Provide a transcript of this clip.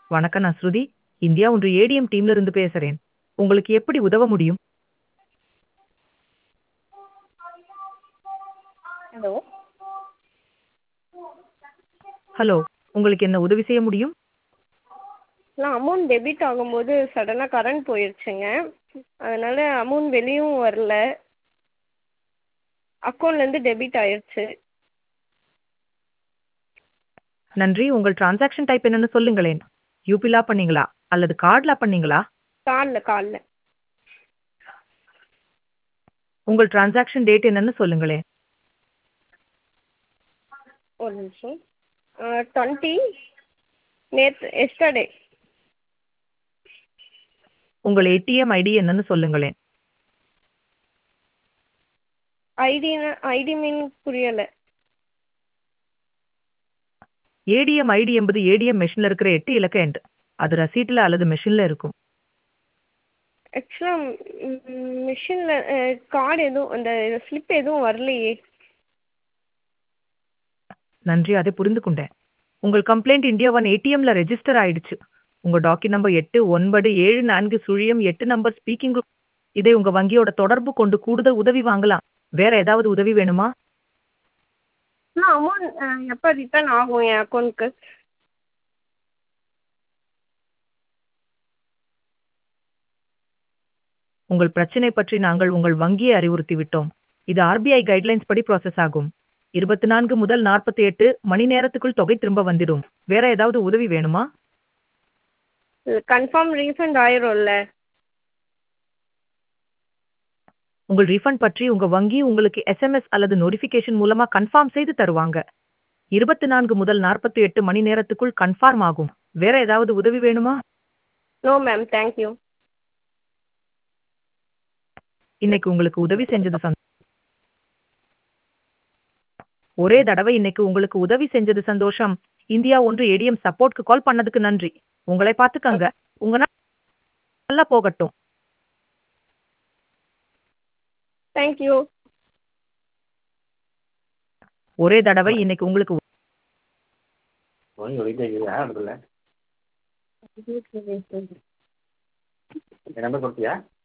வணக்கம் நான் ஸ்ருதி இந்தியா ஒன்று ஏடிஎம் டீம்ல இருந்து பேசுறேன் உங்களுக்கு எப்படி உதவ முடியும் ஹலோ ஹலோ உங்களுக்கு என்ன உதவி செய்ய முடியும் நான் அமௌண்ட் டெபிட் ஆகும்போது சடனாக கரண்ட் போயிடுச்சுங்க அதனால் அமௌண்ட் வெளியும் வரல அக்கௌண்ட்லேருந்து டெபிட் ஆயிடுச்சு நன்றி உங்கள் டிரான்சாக்ஷன் டைப் என்னன்னு சொல்லுங்களேன் யூபிலா பண்ணீங்களா அல்லது கார்ட்ல பண்ணீங்களா காலில் காலில் உங்கள் டிரான்சாக்ஷன் டேட் என்னன்னு சொல்லுங்களேன் ஒரு நிமிஷம் டுவெண்ட்டி நேற்று எஸ்டர்டே உங்கள் ஏடிஎம் ஐடி என்னன்னு சொல்லுங்களேன் ஐடினா ஐடி மீன் புரியலை ஏடிஎம் ஐடி என்பது ஏடிஎம் மெஷின்ல இருக்கிற எட்டு இலக்க எண் அது ரசீட்ல அல்லது மெஷின்ல இருக்கும் ஆக்சுவலாக மிஷினில் கார்டு எதுவும் அந்த ஸ்லிப் எதுவும் வரலையே நன்றி அதை புரிந்து கொண்டேன் உங்கள் கம்ப்ளைண்ட் இந்தியா ஒன் ஏடிஎம்ல ரெஜிஸ்டர் ஆயிடுச்சு உங்க டாக்கி நம்பர் எட்டு ஒன்பது ஏழு நான்கு சுழியம் எட்டு நம்பர் ஸ்பீக்கிங் இதை உங்க வங்கியோட தொடர்பு கொண்டு கூடுதல் உதவி வாங்கலாம் வேற ஏதாவது உதவி வேணுமா ஆனால் அமௌண்ட் எப்போ ரிட்டர்ன் ஆகும் என் அக்கௌண்ட்க்கு உங்கள் பிரச்சனை பற்றி நாங்கள் உங்கள் வங்கியை அறிவுறுத்தி விட்டோம் இது ஆர்பிஐ கைட்லைன்ஸ் படி ப்ராசஸ் ஆகும் இருபத்தி நான்கு முதல் நாற்பத்தி எட்டு மணி நேரத்துக்குள் தொகை திரும்ப வந்துடும் வேற ஏதாவது உதவி வேணுமா கன்ஃபார்ம் ரீஃபண்ட் ஆயிரும்ல உங்கள் ரீஃபண்ட் பற்றி உங்க வங்கி உங்களுக்கு எஸ்எம்எஸ் அல்லது நோட்டிஃபிகேஷன் மூலமா கன்ஃபார்ம் செய்து தருவாங்க இருபத்தி நான்கு முதல் நாற்பத்தி எட்டு மணி நேரத்துக்குள் கன்ஃபார்ம் ஆகும் வேற ஏதாவது உதவி வேணுமா நோ மேம் தேங்க்யூ இன்னைக்கு உங்களுக்கு உதவி செஞ்சது சந்தோஷம் ஒரே தடவை இன்னைக்கு உங்களுக்கு உதவி செஞ்சது சந்தோஷம் இந்தியா ஒன்று ஏடிஎம் சப்போர்ட்க்கு கால் பண்ணதுக்கு நன்றி உங்களை பார்த்துக்கங்க உங்க நாள் நல்லா போகட்டும் தேங்க்யூ ஒரே தடவை இன்னைக்கு உங்களுக்கு வாங்கி ஒழிக்க யார் இடத்துல என் நம்பர் கொடுத்தியா